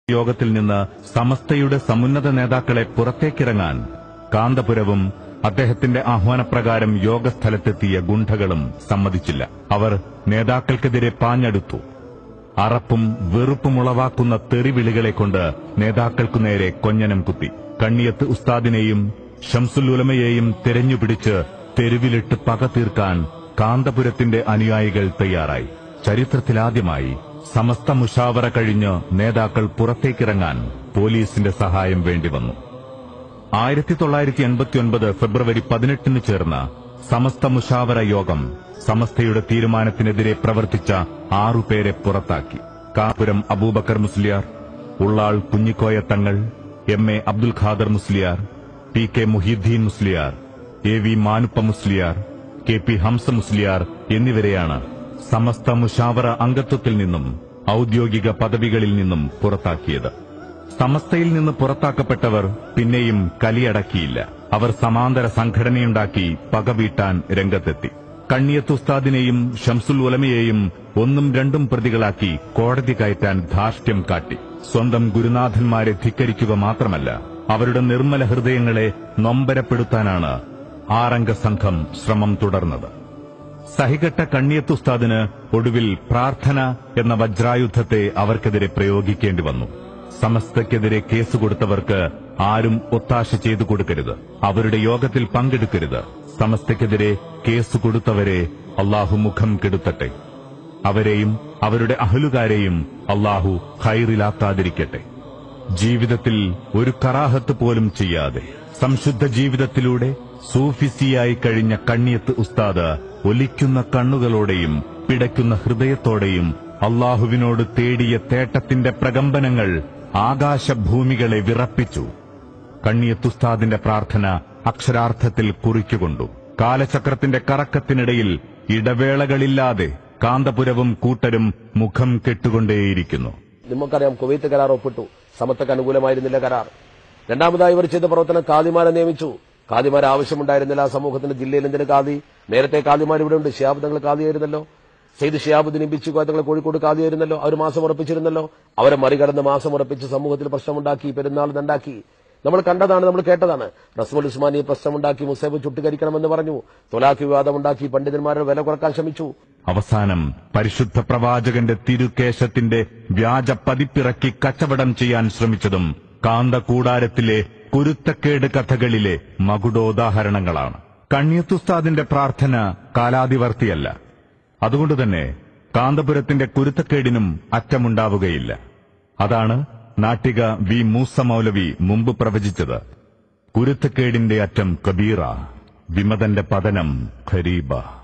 യോഗത്തിൽ നിന്ന് സമസ്തയുടെ സമുന്നത നേതാക്കളെ പുറത്തേക്കിറങ്ങാൻ കാന്തപുരവും അദ്ദേഹത്തിന്റെ ആഹ്വാനപ്രകാരം യോഗസ്ഥലത്തെത്തിയ ഗുണ്ടകളും സമ്മതിച്ചില്ല അവർ നേതാക്കൾക്കെതിരെ പാഞ്ഞെടുത്തു അറപ്പും വെറുപ്പും ഉളവാക്കുന്ന തെറിവിളികളെ കൊണ്ട് നേതാക്കൾക്കു നേരെ കൊഞ്ഞനം കുത്തി കണ്ണിയത്ത് ഉസ്താദിനെയും ഷംസുൽ ഉലമയെയും തെരഞ്ഞുപിടിച്ച് തെരുവിലിട്ട് പക തീർക്കാൻ കാന്തപുരത്തിന്റെ അനുയായികൾ തയ്യാറായി ചരിത്രത്തിലാദ്യമായി സമസ്ത മുഷാവറ കഴിഞ്ഞ് നേതാക്കൾ പുറത്തേക്കിറങ്ങാൻ പോലീസിന്റെ സഹായം വേണ്ടിവന്നു ആയിരത്തി തൊള്ളായിരത്തി എൺപത്തിയൊൻപത് ഫെബ്രുവരി പതിനെട്ടിന് ചേർന്ന സമസ്ത മുഷാവറ യോഗം സമസ്തയുടെ തീരുമാനത്തിനെതിരെ പ്രവർത്തിച്ച ആറുപേരെ പുറത്താക്കി കാപുരം Abubakar Musliyar Ullal Kunhikoya Thangal M A Abdul Khader Musliyar P K Muhiyuddin Musliyar A V Manuppa Musliyar K P Hamza Musliyar എന്നിവരെയാണ് സമസ്ത മുഷാവറ അംഗത്വത്തിൽ നിന്നും ഔദ്യോഗിക പദവികളിൽ നിന്നും പുറത്താക്കിയത് സമസ്തയിൽ നിന്ന് പുറത്താക്കപ്പെട്ടവർ പിന്നെയും കലിയടക്കിയില്ല അവർ സമാന്തര സംഘടനയുണ്ടാക്കി പകവീട്ടാൻ രംഗത്തെത്തി കണ്ണിയത്ത് ഉസ്താദിനെയും ഷംസുൽ ഉലമയെയും ഒന്നും രണ്ടും പ്രതികളാക്കി കോടതി കയറ്റാൻ ധാർഷ്ട്യം കാട്ടി സ്വന്തം ഗുരുനാഥന്മാരെ ധിക്കരിക്കുക മാത്രമല്ല അവരുടെ നിർമ്മല ഹൃദയങ്ങളെ നൊമ്പരപ്പെടുത്താനാണ് ആറംഗ സംഘം ശ്രമം തുടർന്നത് സഹികെട്ട കണ്ണിയത്ത് ഉസ്താദിന് ഒടുവിൽ പ്രാർത്ഥന എന്ന വജ്രായുധത്തെ അവർക്കെതിരെ പ്രയോഗിക്കേണ്ടി വന്നു സമസ്തയ്ക്കെതിരെ കേസ് കൊടുത്തവർക്ക് ആരും ഒത്താശ ചെയ്തു കൊടുക്കരുത് അവരുടെ യോഗത്തിൽ പങ്കെടുക്കരുത് സമസ്തയ്ക്കെതിരെ കേസ് കൊടുത്തവരെ അള്ളാഹു മുഖം കെടുത്തട്ടെ അവരെയും അവരുടെ അഹലുകാരെയും അള്ളാഹു ഹൈറിലാക്കാതിരിക്കട്ടെ ജീവിതത്തിൽ ഒരു കറാഹത്ത് പോലും ചെയ്യാതെ സംശുദ്ധ ജീവിതത്തിലൂടെ സൂഫിസിയായി കഴിഞ്ഞ കണ്ണിയത്ത് ഉസ്താദ് ഒലിക്കുന്ന കണ്ണുകളോടെയും പിടയ്ക്കുന്ന ഹൃദയത്തോടെയും അള്ളാഹുവിനോട് തേടിയ തേട്ടത്തിന്റെ പ്രകമ്പനങ്ങൾ ആകാശഭൂമികളെ വിറപ്പിച്ചു കണ്ണിയത്തുസ്താദിന്റെ പ്രാർത്ഥന അക്ഷരാർത്ഥത്തിൽ കുറിക്കുകൊണ്ടു കാലചക്രത്തിന്റെ കറക്കത്തിനിടയിൽ ഇടവേളകളില്ലാതെ കാന്തപുരവും കൂട്ടരും മുഖം കെട്ടുകൊണ്ടേയിരിക്കുന്നു നിങ്ങൾക്കറിയാം കുവൈത്ത് കരാർ ഒപ്പിട്ടു സമത്വക്ക് അനുകൂലമായിരുന്നില്ല കരാർ രണ്ടാമതായി ഇവർ ചെയ്ത പ്രവർത്തനം കാദിമാരെ നിയമിച്ചു കാദിമാരെ ആവശ്യമുണ്ടായിരുന്നില്ല ആ സമൂഹത്തിന്റെ ജില്ലയിൽ എന്തിന് കാദി നേരത്തെ കാദിമാർ ഇവിടെ ഉണ്ട് ഷിയാബ് തങ്ങൾ കാദിയായിരുന്നല്ലോ സെയ്ദ് ഷിയാബുദ്ദീൻ ബിച്ചു തങ്ങൾ കോഴിക്കോട് കാദിയായിരുന്നല്ലോ അവർ മാസം ഉറപ്പിച്ചിരുന്നല്ലോ അവരെ മറികടന്ന് മാസം ഉറപ്പിച്ച് സമൂഹത്തിൽ പ്രശ്നമുണ്ടാക്കി പെരുന്നാൾ ഉണ്ടാക്കി നമ്മൾ കണ്ടതാണ് നമ്മൾ കേട്ടതാണ് റസ്മുൽ ഉസ്മാനി പ്രശ്നമുണ്ടാക്കി മുസൈബ് ചുട്ടുകരിക്കണമെന്ന് പറഞ്ഞു തൊലാഖ് വിവാദമുണ്ടാക്കി പണ്ഡിതന്മാരുടെ വില കുറക്കാൻ ശ്രമിച്ചു അവസാനം പരിശുദ്ധ പ്രവാചകന്റെ തിരുകേശത്തിന്റെ വ്യാജ പതിപ്പിറക്കി കച്ചവടം ചെയ്യാൻ ശ്രമിച്ചതും കാന്തകൂടാരത്തിലെ കുരുത്തക്കേട് കഥകളിലെ മകുടോദാഹരണങ്ങളാണ് കണ്യത്തുസ്താദിന്റെ പ്രാർത്ഥന കാലാതിവർത്തിയല്ല അതുകൊണ്ടുതന്നെ കാന്തപുരത്തിന്റെ കുരുത്തക്കേടിനും അറ്റമുണ്ടാവുകയില്ല അതാണ് നാട്ടിക വി മൂസ മൗലവി മുമ്പ് പ്രവചിച്ചത് കുരുത്തക്കേടിന്റെ അറ്റം കബീറ വിമതന്റെ പതനം ഖരീബ